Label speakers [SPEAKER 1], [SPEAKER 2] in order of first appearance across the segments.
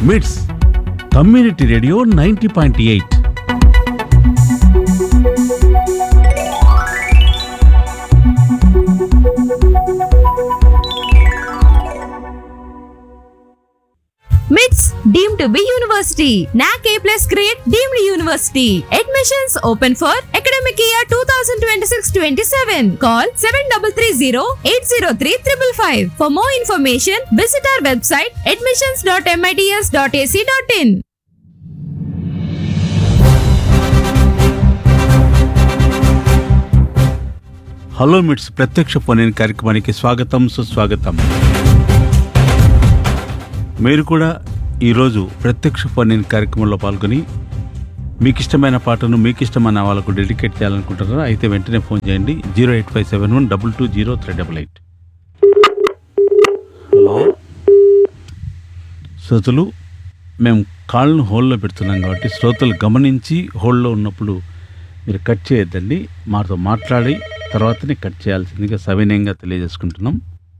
[SPEAKER 1] మిట్స్ community radio ninety point eight
[SPEAKER 2] MITS deemed to be university NAAC A plus grade deemed university admissions open for academic year two thousand twenty six twenty seven call seven double three zero eight zero three triple five for more information visit our website admissions dot MITS dot AC dot in
[SPEAKER 1] hello MITS ప్రత్యక్ష phone కార్యక్రమానికి స్వాగతం సుస్వాగతం మీరు కూడా ఈరోజు ప్రత్యక్ష phone కార్యక్రమంలో పాల్గొని మీకు ఇష్టమైన పాటను మీకు ఇష్టమైన వాళ్ళకు డెడికేట్ చేయాలనుకుంటున్నారా అయితే వెంటనే ఫోన్ చేయండి zero eight five seven one double two zero three double eight hello శ్రోతలు మేము కాళ్ళను హోల్లో పెడుతున్నాం కాబట్టి శ్రోతలు గమనించి హోల్లో ఉన్నప్పుడు మీరు కట్ చేయొద్దండి మాతో మాట్లాడి తర్వాతనే కట్ చేయాల్సిందిగా సవినయంగా తెలియజేసుకుంటున్నాం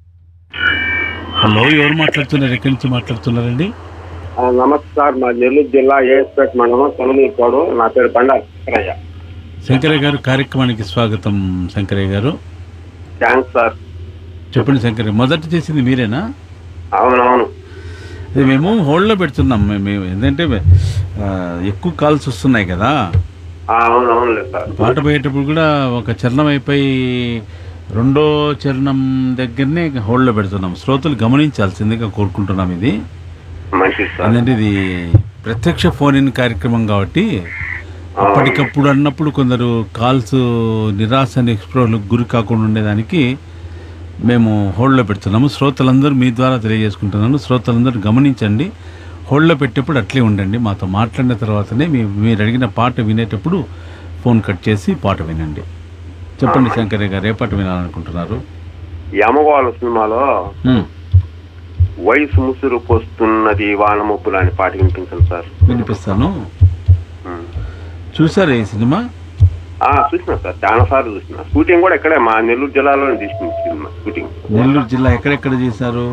[SPEAKER 1] హలో ఎవరు మాట్లాడుతున్నారు ఎక్కడి నుంచి మాట్లాడుతున్నారండి
[SPEAKER 3] ఆ, నమస్తే సార్ మా నెల్లూరు జిల్లా ఏఎస్పేట మండలం తొలమూరుకోడు నా పేరు బండారు శంకరయ్య
[SPEAKER 1] శంకరయ్య గారు కార్యక్రమానికి స్వాగతం శంకరయ్య గారు
[SPEAKER 3] థ్యాంక్స్ సార్
[SPEAKER 1] చెప్పండి శంకరయ్య మొదట చేసింది మీరేనా
[SPEAKER 3] అవునవును
[SPEAKER 1] ఇది మేము హోల్డ్లో పెడుతున్నాం మేము మేము ఏంటంటే ఆ, ఎక్కువ కాల్స్ వస్తున్నాయి కదా
[SPEAKER 3] ఆ, అవునవునులే సార్
[SPEAKER 1] పాట పోయేటప్పుడు కూడా ఒక చరణం అయిపోయి రెండో చరణం దగ్గరనే హోల్డ్లో పెడుతున్నాం శ్రోతలు గమనించాల్సిందిగా కోరుకుంటున్నాం ఇది
[SPEAKER 3] మంచిది సార్
[SPEAKER 1] ఏంటంటే ఇది ప్రత్యక్ష ఫోన్ ఇన్ కార్యక్రమం కాబట్టి అప్పటికప్పుడు అన్నప్పుడు కొందరు కాల్స్ నిరాశ నిస్పృహలకు గురి కాకుండా ఉండేదానికి మేము హోల్డ్లో పెడుతున్నాము శ్రోతలందరూ మీ ద్వారా తెలియజేసుకుంటున్నాను శ్రోతలందరూ గమనించండి హోల్డ్లో పెట్టేప్పుడు అట్లే ఉండండి మాతో మాట్లాడిన తర్వాతనే మీ మీరు అడిగిన పాట వినేటప్పుడు ఫోన్ కట్ చేసి పాట వినండి చెప్పండి శంకరయ్య గారు ఏ పాట వినాలనుకుంటున్నారు
[SPEAKER 3] యమగోళ సినిమాలో
[SPEAKER 1] హ్మ్,
[SPEAKER 3] వయసు ముసురు పోస్తున్నది వాన మబ్బులు అనే పాట వినిపించండి సార్
[SPEAKER 1] వినిపిస్తాను
[SPEAKER 3] ఉమ్.
[SPEAKER 1] చూసారా ఈ సినిమా
[SPEAKER 3] ఆ, చూసిన సార్ చాలా సార్లు చూసిన షూటింగ్ కూడా ఇక్కడే మా నెల్లూరు జిల్లాలోనే తీసుకుంది సినిమా షూటింగ్
[SPEAKER 1] నెల్లూరు జిల్లా ఎక్కడెక్కడ చేశారు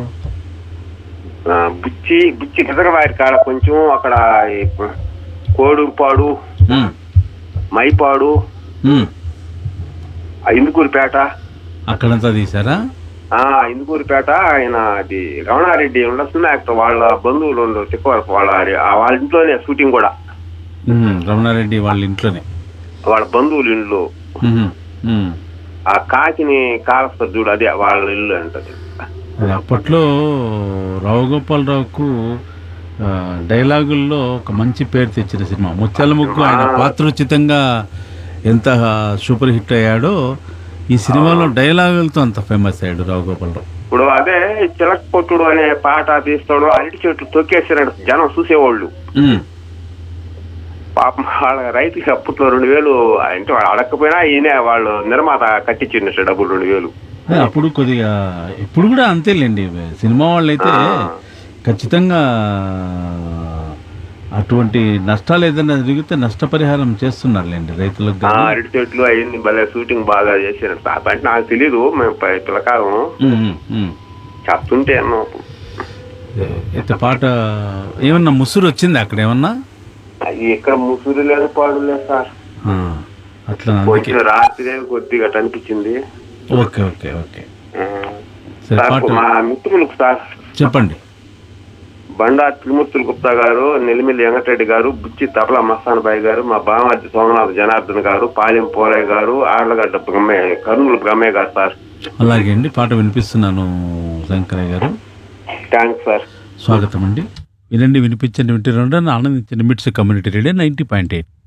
[SPEAKER 3] ఆ, బుచ్చి బుచ్చి రిజర్వాయర్ కాడ కొంచెం అక్కడ ఈ కోడూరుపాడు
[SPEAKER 1] హ్మ్,
[SPEAKER 3] మైపాడు
[SPEAKER 1] హ్మ్.
[SPEAKER 3] ఆ ఇందుకూరుపేట
[SPEAKER 1] అక్కడంతా తీశారా
[SPEAKER 3] ఆ ఇందుకూరుపేట ఆయన అది రమణారెడ్డి ఉండొస్తున్న యాక్టర్ వాళ్ళ బంధువులు ఉండు తిక్కవరపు వాళ్ళ ఆ వాళ్ళ ఇంట్లోనే షూటింగ్ కూడా
[SPEAKER 1] హ్మ్, రమణారెడ్డి వాళ్ళ ఇంట్లోనే
[SPEAKER 3] వాళ్ళ బంధువుల ఇల్లు
[SPEAKER 1] హ్మ్, హ్మ్.
[SPEAKER 3] ఆ కాకిని కాలస్తారు చూడు అదే వాళ్ళ ఇల్లు అంటది
[SPEAKER 1] అది అప్పట్లో రావు గోపాలరావుకు ఆ, డైలాగుల్లో ఒక మంచి పేరు తెచ్చిన సినిమా ముత్యాల ముగ్గు ఆయన పాత్రోచితంగా ఎంత సూపర్ హిట్ అయ్యాడో ఈ సినిమాలో డైలాగులతో అంత ఫేమస్ అయ్యాడు రావు గోపాలరావు
[SPEAKER 3] ఇప్పుడు అదే చిలక పొట్టుడు అనే పాట తీస్తాడు అరటి చెట్లు తొక్కేసినాడు జనం చూసేవాళ్ళు
[SPEAKER 1] హ్మ్,
[SPEAKER 3] పాపం వాళ్ళ రైతుకి అప్పట్లో రెండు వేలు అంటే వాళ్ళు అడగకపోయినా ఈయన వాళ్ళు నిర్మాత కట్టించిండు డబ్బులు రెండు వేలు
[SPEAKER 1] అప్పుడు కొద్దిగా ఇప్పుడు కూడా అంతేలేండి సినిమా వాళ్ళు అయితే ఖచ్చితంగా అటువంటి నష్టాలు ఏదైనా జరిగితే నష్టపరిహారం చేస్తున్నారులేండి రైతులకు
[SPEAKER 3] ఆ,
[SPEAKER 1] కానీ.
[SPEAKER 3] అరటి చెట్లు అయింది భలే షూటింగ్ బాగా చేశారు పాప అంటే నాకు తెలీదు మేము ప- పిల్లకాలం
[SPEAKER 1] ఉమ్, ఉమ్, ఉమ్.
[SPEAKER 3] చెప్తుంటే అన్నాం
[SPEAKER 1] అయితే పాట ఏమన్నా ముసురు వచ్చింది అక్కడ ఏమన్నా
[SPEAKER 3] అది ఎక్కడ ముసురు లేదు పాడు లేదు సార్
[SPEAKER 1] ఆ, అట్లా అందుకే
[SPEAKER 3] కొంచెం రాత్రి కొద్దిగా అట్ట అనిపించింది
[SPEAKER 1] ఓకే ఓకే ఓకే
[SPEAKER 3] ఆ,
[SPEAKER 1] సరే
[SPEAKER 3] సార్
[SPEAKER 1] పాట
[SPEAKER 3] మా మిత్రులకు సార్
[SPEAKER 1] చెప్పండి
[SPEAKER 3] బండా త్రిమూర్తుల గుప్తా గారు నెల్లిమిల్లి వెంకటరెడ్డి గారు బుచ్చి తపలా మస్తానబాయి గారు మా బామాజీ సోమనాథ్ జనార్దన్ గారు పాలెం పోలయ్య గారు ఆర్లగడ్డ బ్రహ్మయ్య కర్నూలు బ్రహ్మయ్య గారు సార్
[SPEAKER 1] అలాగే అండి పాట వినిపిస్తున్నాను శంకరయ్య గారు
[SPEAKER 3] థ్యాంక్స్ సార్
[SPEAKER 1] స్వాగతం అండి వినండి వినిపించండి వింటే రెండు ఆనందించండి MITS community radio ninety point eight